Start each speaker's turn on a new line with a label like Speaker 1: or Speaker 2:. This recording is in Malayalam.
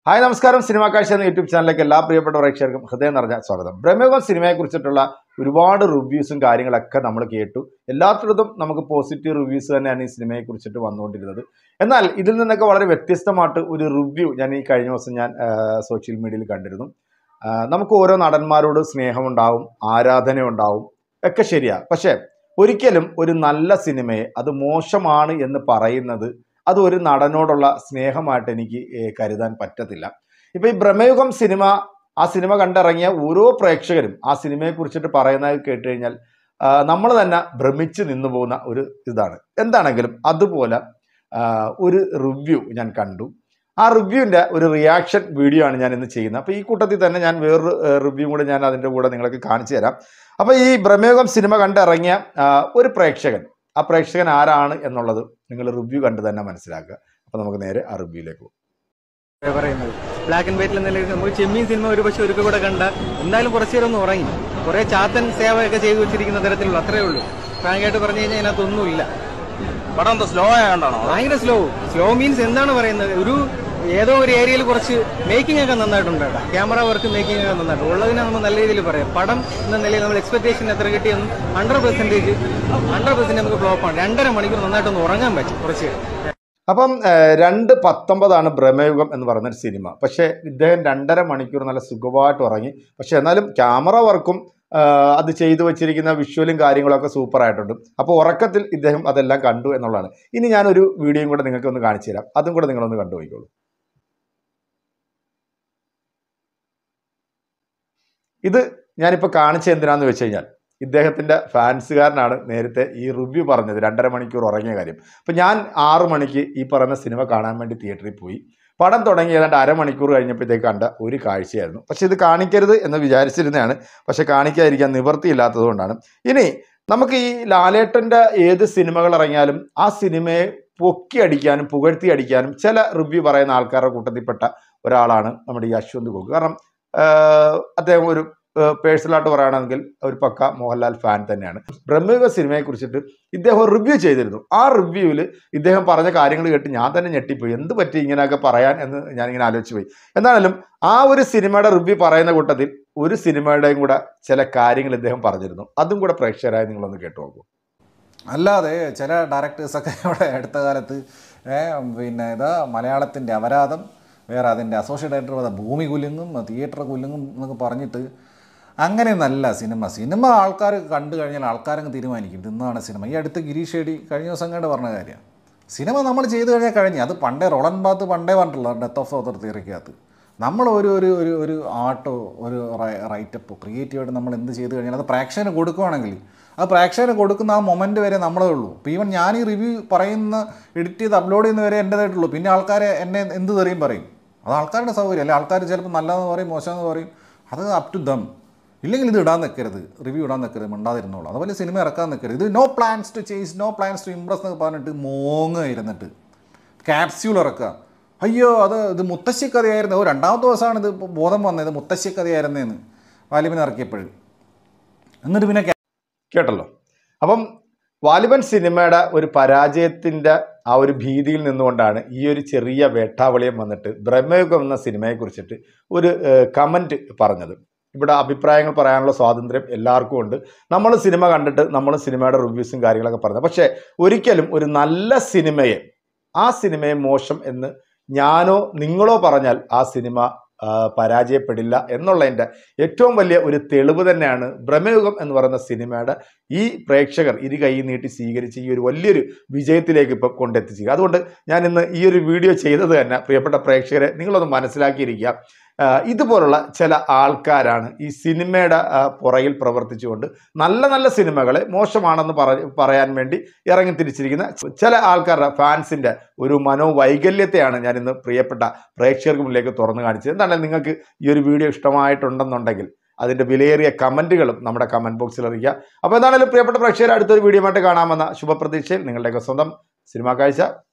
Speaker 1: ഹായ് നമസ്കാരം സിനിമാ കാഴ്ച എന്ന യൂട്യൂബ് ചാനലിലേക്ക് എല്ലാ പ്രിയപ്പെട്ട പ്രേക്ഷകർക്കും ഹൃദയം നിറഞ്ഞ സ്വാഗതം ബ്രഹ്മയുഗം സിനിമയെ കുറിച്ചിട്ടുള്ള ഒരുപാട് റിവ്യൂസും കാര്യങ്ങളൊക്കെ നമ്മൾ കേട്ടു എല്ലാത്തിടത്തും നമുക്ക് പോസിറ്റീവ് റിവ്യൂസ് തന്നെയാണ് ഈ സിനിമയെ കുറിച്ചിട്ട് വന്നുകൊണ്ടിരുന്നത് എന്നാൽ ഇതിൽ നിന്നൊക്കെ വളരെ വ്യത്യസ്തമായിട്ട് ഒരു റിവ്യൂ ഞാൻ ഈ കഴിഞ്ഞ ദിവസം ഞാൻ സോഷ്യൽ മീഡിയയിൽ കണ്ടിരുന്നു ആ, നമുക്ക് ഓരോ നടന്മാരോട് സ്നേഹമുണ്ടാവും ആരാധന ഉണ്ടാവും ഒക്കെ ശരിയാ പക്ഷേ ഒരിക്കലും ഒരു നല്ല സിനിമയെ അത് മോശമാണ് എന്ന് പറയുന്നത് അത് ഒരു നടനോടുള്ള സ്നേഹമായിട്ട് എനിക്ക് ഏ, കരുതാൻ പറ്റത്തില്ല ഇപ്പൊ ഈ ബ്രഹ്മയുഗം സിനിമ ആ സിനിമ കണ്ടിറങ്ങിയ ഓരോ പ്രേക്ഷകരും ആ സിനിമയെ കുറിച്ചിട്ട് പറയുന്നത് കേട്ട് കഴിഞ്ഞാൽ നമ്മൾ തന്നെ ഭ്രമിച്ച് നിന്നു പോകുന്ന ഒരു ഇതാണ് എന്താണെങ്കിലും അതുപോലെ ആ, ഒരു റിവ്യൂ ഞാൻ കണ്ടു ആ റിവ്യൂവിൻ്റെ ഒരു റിയാക്ഷൻ വീഡിയോ ആണ് ഞാൻ ഇന്ന് ചെയ്യുന്നത് അപ്പോൾ ഈ കൂട്ടത്തിൽ തന്നെ ഞാൻ വേറൊരു റിവ്യൂ കൂടെ ഞാൻ അതിൻ്റെ കൂടെ നിങ്ങൾക്ക് കാണിച്ചു തരാം അപ്പോൾ ഈ ബ്രഹ്മയുഗം സിനിമ കണ്ടിറങ്ങിയ ആ, ഒരു പ്രേക്ഷകൻ ആ പ്രേക്ഷകൻ ആരാണ് എന്നുള്ളത് നിങ്ങൾ റിവ്യൂ കണ്ട് തന്നെ മനസ്സിലാക്കുക അപ്പോൾ നമുക്ക് നേരെ ആ റിവ്യൂയിലേക്ക് പോകും
Speaker 2: പറയുന്നത് ബ്ലാക്ക് ആൻഡ് വൈറ്റിൽ നിലയിൽ നമുക്ക് ചെമ്മീൻ സിനിമ ഒരു പക്ഷെ ഒരിക്കൽ കൂടെ കണ്ട എന്തായാലും കുറച്ചു നേരം ഒന്ന് ഉറങ്ങി കുറെ ചാത്തൻ സേവയൊക്കെ ചെയ്തു വെച്ചിരിക്കുന്ന തരത്തിലുള്ള അത്രേ ഉള്ളൂ ഫ്രാങ്കായിട്ട് പറഞ്ഞു കഴിഞ്ഞാൽ അതിനകത്തൊന്നുമില്ല
Speaker 3: പടം എന്തോ സ്ലോ ആയതുകൊണ്ടാണോ
Speaker 2: ഭയങ്കര സ്ലോ സ്ലോ മീൻസ് എന്താണ് പറയുന്നത് ഒരു ഏതോ ഒരു ഏരിയയിൽ കുറച്ച് മേക്കിംഗ് ഒക്കെ നന്നായിട്ടുണ്ട് കേട്ടോ ക്യാമറ വർക്ക് മേക്കിംഗ് ഒക്കെ നന്നായിട്ടുണ്ട് ഉള്ളതിനെ നമുക്ക് നല്ല രീതിയിൽ പറയാം പടം എന്ന നിലയിൽ നമ്മൾ എക്സ്പെക്ടേഷൻ എത്ര കിട്ടിയെന്ന് ഹൺഡ്രഡ് പെർസെന്റേജ് ഹൺഡ്രഡ് പെർസെന്റ് നമുക്ക് ഫ്ലോപ്പ് ആണ് രണ്ടര മണിക്കൂർ നന്നായിട്ടൊന്ന് ഉറങ്ങാൻ പറ്റും കുറച്ച് നേരം.
Speaker 1: അപ്പം ഏഹ്, രണ്ട് പത്തൊമ്പതാണ് ബ്രഹ്മയുഗം എന്ന് പറയുന്ന ഒരു സിനിമ പക്ഷേ ഇദ്ദേഹം രണ്ടര മണിക്കൂർ നല്ല സുഖമായിട്ട് ഉറങ്ങി പക്ഷെ എന്നാലും ക്യാമറ വർക്കും ആഹ്, അത് ചെയ്തു വെച്ചിരിക്കുന്ന വിഷ്വലും കാര്യങ്ങളൊക്കെ സൂപ്പർ ആയിട്ടുണ്ട് അപ്പോൾ ഉറക്കത്തിൽ ഇദ്ദേഹം അതെല്ലാം കണ്ടു എന്നുള്ളതാണ് ഇനി ഞാനൊരു വീഡിയോയും കൂടെ നിങ്ങൾക്ക് ഒന്ന് കാണിച്ചു തരാം അതും കൂടെ നിങ്ങളൊന്ന് കണ്ടുപോയിക്കോളൂ ഇത് ഞാനിപ്പോൾ കാണിച്ച എന്തിനാന്ന് വെച്ച് കഴിഞ്ഞാൽ ഇദ്ദേഹത്തിൻ്റെ ഫാൻസുകാരനാണ് നേരത്തെ ഈ റിവ്യൂ പറഞ്ഞത് രണ്ടര മണിക്കൂർ ഉറങ്ങിയ കാര്യം അപ്പം ഞാൻ ആറു മണിക്ക് ഈ പറയുന്ന സിനിമ കാണാൻ വേണ്ടി തിയേറ്ററിൽ പോയി പടം തുടങ്ങി ഏതാണ്ട് അരമണിക്കൂർ കഴിഞ്ഞപ്പോഴത്തേക്ക് കണ്ട ഒരു കാഴ്ചയായിരുന്നു പക്ഷെ ഇത് കാണിക്കരുത് എന്ന് വിചാരിച്ചിരുന്നതാണ് പക്ഷെ കാണിക്കാതിരിക്കാൻ നിവൃത്തിയില്ലാത്തത് കൊണ്ടാണ് ഇനി നമുക്ക് ഈ ലാലേട്ടൻ്റെ ഏത് സിനിമകൾ ഇറങ്ങിയാലും ആ സിനിമയെ പൊക്കി അടിക്കാനും പുകഴ്ത്തി അടിക്കാനും ചില റിവ്യൂ പറയുന്ന ആൾക്കാരുടെ കൂട്ടത്തിൽപ്പെട്ട ഒരാളാണ് നമ്മുടെ ഈ അശ്വന്ത് ഗോക് കാരണം ആഹ് അദ്ദേഹം ഒരു പേഴ്സണലായിട്ട് പറയുകയാണെങ്കിൽ ഒരു പക്ക മോഹൻലാൽ ഫാൻ തന്നെയാണ് ബ്രഹ്മയുഗ സിനിമയെ കുറിച്ചിട്ട് ഇദ്ദേഹം റിവ്യൂ ചെയ്തിരുന്നു ആ റിവ്യൂവിൽ ഇദ്ദേഹം പറഞ്ഞ കാര്യങ്ങൾ കേട്ട് ഞാൻ തന്നെ ഞെട്ടിപ്പോയി എന്ത് പറ്റി ഇങ്ങനെയൊക്കെ പറയാൻ എന്ന് ഞാനിങ്ങനെ ആലോചിച്ച് പോയി എന്തായാലും ആ ഒരു സിനിമയുടെ റിവ്യൂ പറയുന്ന കൂട്ടത്തിൽ ഒരു സിനിമയുടെയും കൂടെ ചില കാര്യങ്ങൾ ഇദ്ദേഹം പറഞ്ഞിരുന്നു അതും കൂടെ പ്രേക്ഷകരായി നിങ്ങളൊന്ന് കേട്ടു നോക്കൂ
Speaker 4: അല്ലാതെ ചില ഡയറക്ടേഴ്സൊക്കെ ഇവിടെ അടുത്ത കാലത്ത് ഏ, പിന്നെ ഇത് മലയാളത്തിൻ്റെ അപരാധം വേറെ അതിൻ്റെ അസോസിയേറ്റ് ഡയറക്ടർ പറഞ്ഞ ഭൂമി കുലുങ്ങും തിയേറ്റർ കുലുങ്ങും എന്നൊക്കെ പറഞ്ഞിട്ട് അങ്ങനെയൊന്നല്ല സിനിമ സിനിമ ആൾക്കാർ കണ്ടു കഴിഞ്ഞാൽ ആൾക്കാരങ്ങ് തീരുമാനിക്കും ഇന്നാണ് സിനിമ ഈ അടുത്ത് ഗിരീഷ് ഷേഡി കഴിഞ്ഞ ദിവസം കണ്ട് പറഞ്ഞ കാര്യം സിനിമ നമ്മൾ ചെയ്തു കഴിഞ്ഞാൽ കഴിഞ്ഞു അത് പണ്ടേ റോളൻ ബാത്ത് പണ്ടേ പറഞ്ഞിട്ടുള്ള ഡെത്ത് ഓഫ് ഓതർ തിയറിക്കകത്ത് നമ്മൾ ഒരു ഒരു ഒരു ഒരു ആർട്ടോ ഒരു റൈറ്റപ്പോ ക്രിയേറ്റീവായിട്ട് നമ്മൾ എന്ത് ചെയ്ത് കഴിഞ്ഞാൽ അത് പ്രേക്ഷകന് കൊടുക്കുവാണെങ്കിൽ അത് പ്രേക്ഷകന് കൊടുക്കുന്ന ആ മൊമെൻറ്റ് വരെ നമ്മളേ ഉള്ളൂ ഇപ്പോൾ ഈവൻ ഞാൻ ഈ റിവ്യൂ പറയുന്ന എഡിറ്റ് ചെയ്ത് അപ്ലോഡ് ചെയ്യുന്ന വരെ എൻ്റേതായിട്ടുള്ളൂ പിന്നെ ആൾക്കാരെ എന്നെ എന്ത് തെറിയും പറയും അത് ആൾക്കാരുടെ സൗകര്യം അല്ലെ ആൾക്കാർ ചിലപ്പോൾ നല്ലതെന്ന് പറയും മോശമെന്ന് പറയും അത് അപ് ടു ദം ഇല്ലെങ്കിൽ ഇത് ഇടാൻ നിൽക്കരുത് റിവ്യൂ ഇടാൻ നിൽക്കരുത് മിണ്ടാതിരുന്നോളൂ അതുപോലെ സിനിമ ഇറക്കാൻ നിൽക്കരുത് ഇത് no plans to chase no plans to impress എന്നൊക്കെ പറഞ്ഞിട്ട് മോങ്ങ ഇരുന്നിട്ട് ക്യാപ്സ്യൂൾ ഇറക്കുക അയ്യോ അത് ഇത് മുത്തശ്ശി കഥയായിരുന്നു ഓ രണ്ടാമത്തെ ദിവസമാണ് ഇത് ഇപ്പോൾ ബോധം വന്നത് മുത്തശ്ശി കഥയായിരുന്നേന്ന് വാലിബിന് ഇറക്കിയപ്പോഴും എന്നിട്ട് പിന്നെ
Speaker 1: കേട്ടല്ലോ അപ്പം വാലിബൻ സിനിമയുടെ ഒരു പരാജയത്തിൻ്റെ ആ ഒരു ഭീതിയിൽ നിന്നുകൊണ്ടാണ് ഈ ഒരു ചെറിയ വേട്ടാവളിയം വന്നിട്ട് ബ്രഹ്മയുഗം എന്ന സിനിമയെ കുറിച്ചിട്ട് ഒരു കമൻറ്റ് പറഞ്ഞത് ഇവിടെ അഭിപ്രായങ്ങൾ പറയാനുള്ള സ്വാതന്ത്ര്യം എല്ലാവർക്കും ഉണ്ട് നമ്മൾ സിനിമ കണ്ടിട്ട് നമ്മൾ സിനിമയുടെ റിവ്യൂസും കാര്യങ്ങളൊക്കെ പറഞ്ഞത് പക്ഷേ ഒരിക്കലും ഒരു നല്ല സിനിമയെ ആ സിനിമയെ മോശം എന്ന് ഞാനോ നിങ്ങളോ പറഞ്ഞാൽ ആ സിനിമ ആ, പരാജയപ്പെടില്ല എന്നുള്ളതിൻ്റെ ഏറ്റവും വലിയ ഒരു തെളിവ് തന്നെയാണ് ബ്രഹ്മയുഗം എന്ന് പറയുന്ന സിനിമയുടെ ഈ പ്രേക്ഷകർ ഇരു കൈ നീട്ടി സ്വീകരിച്ച് ഈ ഒരു വലിയൊരു വിജയത്തിലേക്ക് ഇപ്പം കൊണ്ടെത്തിച്ചിരിക്കുക അതുകൊണ്ട് ഞാൻ ഇന്ന് ഈ ഒരു വീഡിയോ ചെയ്തത് തന്നെ പ്രിയപ്പെട്ട പ്രേക്ഷകരെ നിങ്ങളൊന്ന് മനസ്സിലാക്കിയിരിക്കുക ആ, ഇതുപോലുള്ള ചില ആൾക്കാരാണ് ഈ സിനിമയുടെ ആ, പുറകിൽ പ്രവർത്തിച്ചുകൊണ്ട് നല്ല നല്ല സിനിമകളെ മോശമാണെന്ന് പറ പറയാൻ വേണ്ടി ഇറങ്ങി തിരിച്ചിരിക്കുന്ന ചില ആൾക്കാരുടെ ഫാൻസിൻ്റെ ഒരു മനോവൈകല്യത്തെയാണ് ഞാൻ ഇന്ന് പ്രിയപ്പെട്ട പ്രേക്ഷകർക്ക് മുന്നിലേക്ക് തുറന്നു കാണിച്ചത് എന്താണെങ്കിലും നിങ്ങൾക്ക് ഈ ഒരു വീഡിയോ ഇഷ്ടമായിട്ടുണ്ടെന്നുണ്ടെങ്കിൽ അതിൻ്റെ വിലയേറിയ കമൻറ്റുകളും നമ്മുടെ കമൻറ്റ് ബോക്സിൽ അറിയിക്കുക അപ്പോൾ എന്താണെങ്കിലും പ്രിയപ്പെട്ട പ്രേക്ഷകർ അടുത്തൊരു വീഡിയോ ആയിട്ട് കാണാമെന്ന ശുഭപ്രതീക്ഷയിൽ നിങ്ങളുടെയൊക്കെ സ്വന്തം സിനിമാ കാഴ്ച